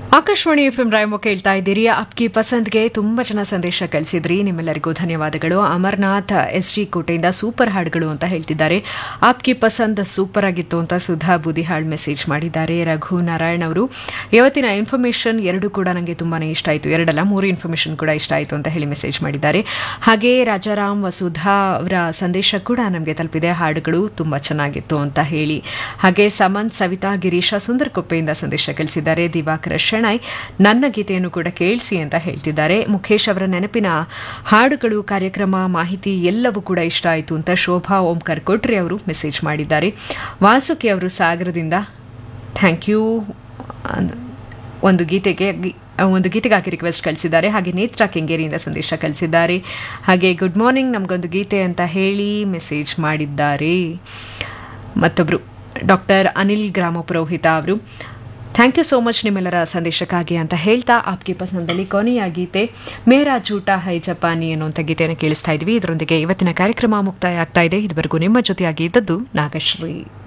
Akashvani F M ರಾಯಮೊ ಕೇಳ್ತಾ ಇದ್ದೀರಿ ಅಪ್ಕಿ ಪಸಂದ್ಗೆ ತುಂಬಾ ಜನ ಸಂದೇಶ ಕಳಿಸಿದ್ರಿ ನಿಮ್ಮೆಲ್ಲರಿಗೂ ಧನ್ಯವಾದಗಳು ಅಮರ್ನಾಥ್ ಎಸ್ ಜಿ ಕೋಟೆಯಿಂದ ಸೂಪರ್ ಹಾಡುಗಳು ಅಂತ ಹೇಳ್ತಿದ್ದಾರೆ ಆಪ್ಕಿ ಪಸಂದ್ ಸೂಪರ್ ಆಗಿತ್ತು ಅಂತ ಸುಧಾ ಬುದಿಹಾಳ್ ಮೆಸೇಜ್ ಮಾಡಿದ್ದಾರೆ ರಘು ನಾರಾಯಣ್ ಅವರು ಇವತ್ತಿನ ಇನ್ಫಾರ್ಮೇಶನ್ ಎರಡು ಕೂಡ ನನಗೆ ತುಂಬಾನೇ ಇಷ್ಟ ಆಯಿತು ಎರಡಲ್ಲ ಮೂರು ಇನ್ಫಾರ್ಮೇಶನ್ ಕೂಡ ಇಷ್ಟ ಆಯಿತು ಅಂತ ಹೇಳಿ ಮೆಸೇಜ್ ಮಾಡಿದ್ದಾರೆ ಹಾಗೆ ರಾಜಾರಾಮ್ ವಸುಧಾ ಅವರ ಸಂದೇಶ ಕೂಡ ನಮಗೆ ತಲುಪಿದೆ ಹಾಡುಗಳು ತುಂಬಾ ಚೆನ್ನಾಗಿತ್ತು ಅಂತ ಹೇಳಿ ಹಾಗೆ ಸಮಂತ್ ಸವಿತಾ ಗಿರೀಶ ಸುಂದರಕೊಪ್ಪೆಯಿಂದ ಸಂದೇಶ ಕಳಿಸಿದ್ದಾರೆ ದಿವಾಕರ ಶೆಣೈ ನನ್ನ ಗೀತೆಯನ್ನು ಕೂಡ ಕೇಳಿಸಿ ಅಂತ ಹೇಳ್ತಿದ್ದಾರೆ ಮುಖೇಶ್ ಅವರ ನೆನಪಿನ ಹಾಡುಗಳು ಕಾರ್ಯಕ್ರಮ ಮಾಹಿತಿ ಎಲ್ಲವೂ ಕೂಡ ಇಷ್ಟ ಆಯಿತು ಅಂತ ಶೋಭಾ ಓಂಕರ್ ಕೊಟ್ರಿ ಅವರು ಮೆಸೇಜ್ ಮಾಡಿದ್ದಾರೆ ವಾಸುಕಿ ಅವರು ಸಾಗರದಿಂದ ಥ್ಯಾಂಕ್ ಯು ಒಂದು ಗೀತೆಗೆ ಗಿ- ಒಂದು ಗೀತೆಗಾಗಿ ರಿಕ್ವೆಸ್ಟ್ ಕಳಿಸಿದ್ದಾರೆ ಹಾಗೆ ನೇತ್ರ ಕೆಂಗೇರಿಯಿಂದ ಸಂದೇಶ ಕಳಿಸಿದ್ದಾರೆ ಹಾಗೆ ಗುಡ್ ಮಾರ್ನಿಂಗ್ ನಮಗೊಂದು ಗೀತೆ ಅಂತ ಹೇಳಿ ಮೆಸೇಜ್ ಮಾಡಿದ್ದಾರೆ ಮತ್ತೊಬ್ಬರು ಡಾಕ್ಟರ್ ಅನಿಲ್ ಗ್ರಾಮ ಪುರೋಹಿತ ಅವರು ಥ್ಯಾಂಕ್ ಯು ಸೋ ಮಚ್ ನಿಮ್ಮೆಲ್ಲರ ಸಂದೇಶಕ್ಕಾಗಿ ಅಂತ ಹೇಳ್ತಾ ಆಪ್ಗೆ ಪಸಂದಲ್ಲಿ ಕೊನೆಯ ಗೀತೆ ಮೇರಾ ಜೂಟ ಹೈ ಜಪಾನಿ ಅನ್ನುವಂಥ ಗೀತೆಯನ್ನು ಕೇಳಿಸ್ತಾ ಇದ್ವಿ ಇದರೊಂದಿಗೆ ಇವತ್ತಿನ ಕಾರ್ಯಕ್ರಮ ಮುಕ್ತಾಯ ಆಗ್ತಾ ಇದೆ ಇದುವರೆಗೂ ನಿಮ್ಮ ಜೊತೆಯಾಗಿ ಇದ್ದದ್ದು ನಾಗಶ್ರೀ